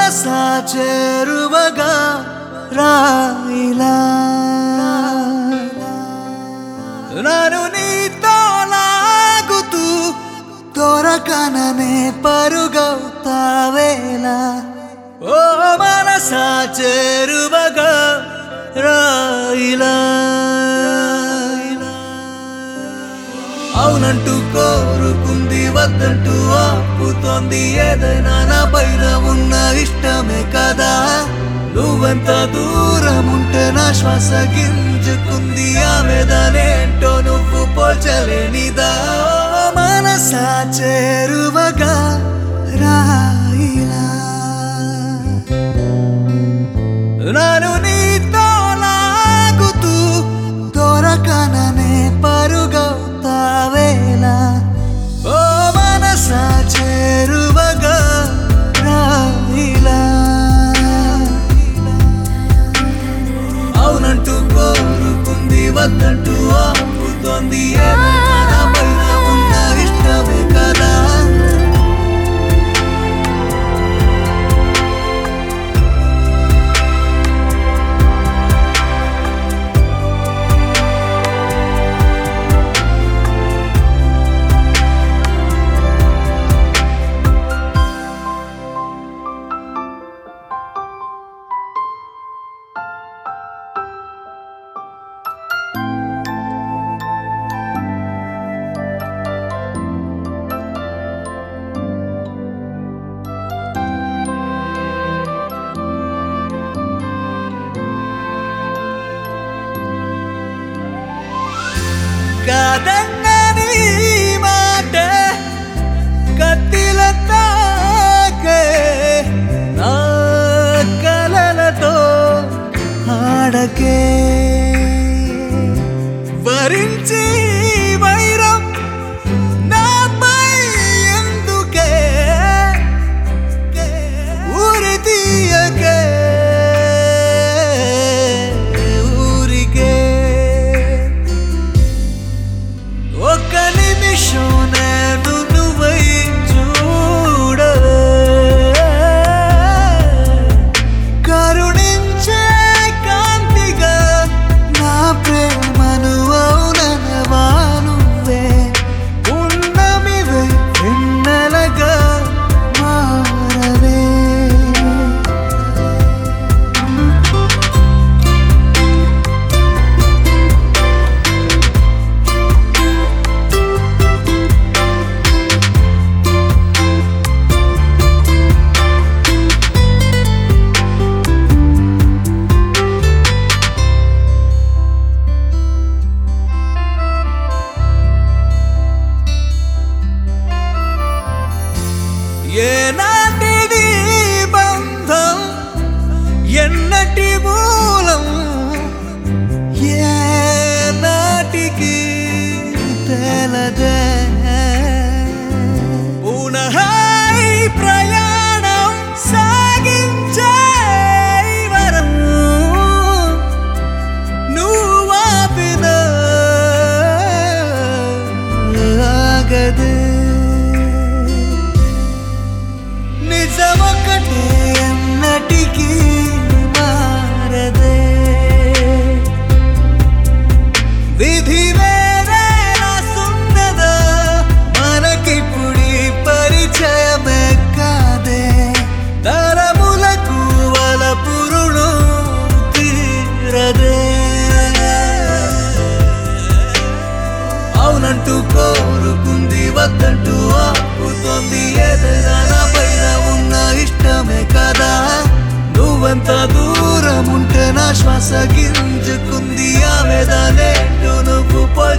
మనసా చేరువగా రాయిలా నన్ను నీతో లాగుతూ దొరకననే పరుగవుతావేలా ఓ మనసా చేరువగా రాయిలా అవునంటూ కోరుకుంది వద్దంటూ ఆపుతోంది ఏదైనా నా పైన ఉన్న ఇష్టమే కదా నువ్వెంత దూరం ఉంటే నా శ్వాస గింజుకుంది ఆమెదనేంటో నువ్వు పోల్చలేనిదా ఓ మనసా చేరువగా రాయిలా నన్ను నీతో లాగుతూ దొరకననే పరుగవుతావేలా ఓ మనసా చేరువగా రాయిలా అవునంటూ కోరుకుంది వద్దంటూ ఆపుతోంది ఏమైనా నా పైన ఉన్న ఇష్టమే కదా కాదన్నని మాట కత్తిల తాకే నా కలలతో ఆడకే వరించి వైరం నాపై ఎందుకే ఊరి తీయకే ఊరికే ఒక్క నిమిషం నేను నువ్వై చూడవే కరుణించే కాంతిగా నా ప్రేమను అవునవా నువ్వే ఉన్నమివే వెన్నెలగా మారవే ఏనాటిది బంధం ఎన్నటి మూలం ఏ నాటికి తెలదే పునః ఈ ప్రయాణం సాగించే వరం నువ్వు ఆపిన ఆగదే నిజమొక్కటే ఎన్నటికీ మారదే విధి వేరే రాసున్నదా మనకిప్పుడి పరిచయమే కాదే తరములకు వల పురుడు తీరదే అవునంటూ కోరుకుంది వద్దంటూ ఆపుతోంది ఏదైనా నా పైన ఉన్న ఇష్టమే కదా నువ్వెంత దూరం ఉంటే నా శ్వాస గింజుకుంది ఆమెదనేంటూ నువ్వు పోయి